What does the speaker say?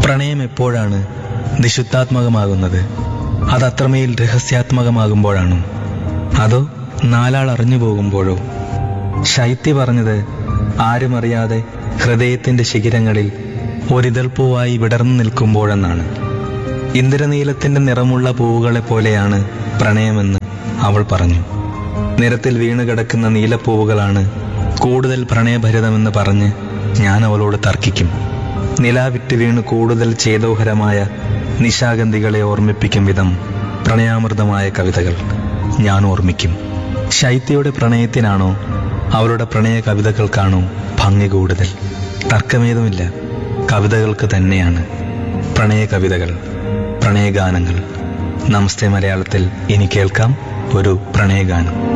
പ്രണയം എപ്പോഴാണ് നിശുദ്ധാത്മകമാകുന്നത് അത് അത്രമേൽ രഹസ്യാത്മകമാകുമ്പോഴാണോ അതോ നാലാൾ അറിഞ്ഞു പോകുമ്പോഴോ ശൈത്യ പറഞ്ഞത് ആരുമറിയാതെ ഹൃദയത്തിന്റെ ശിഖിരങ്ങളിൽ ഒരിതൾപ്പൂവായി വിടർന്നു നിൽക്കുമ്പോഴെന്നാണ് ഇന്ദ്രനീലത്തിന്റെ നിറമുള്ള പൂവുകളെ പോലെയാണ് പ്രണയമെന്ന് അവൾ പറഞ്ഞു നിരത്തിൽ വീണു കിടക്കുന്ന നീലപ്പൂവുകളാണ് കൂടുതൽ പ്രണയഭരിതമെന്ന് പറഞ്ഞ് ഞാൻ അവളോട് തർക്കിക്കും നിലാവിറ്റ് വീണ് കൂടുതൽ ചേതോഹരമായ നിശാഗന്ധികളെ ഓർമ്മിപ്പിക്കും വിധം പ്രണയാമൃതമായ കവിതകൾ ഞാൻ ഓർമ്മിക്കും ശൈത്യയുടെ പ്രണയത്തിനാണോ അവളുടെ പ്രണയ കവിതകൾക്കാണോ ഭംഗി കൂടുതൽ തർക്കമേതുമില്ല കവിതകൾക്ക് തന്നെയാണ് പ്രണയ കവിതകൾ പ്രണയഗാനങ്ങൾ നമസ്തേ മലയാളത്തിൽ ഇനി കേൾക്കാം ഒരു പ്രണയഗാനം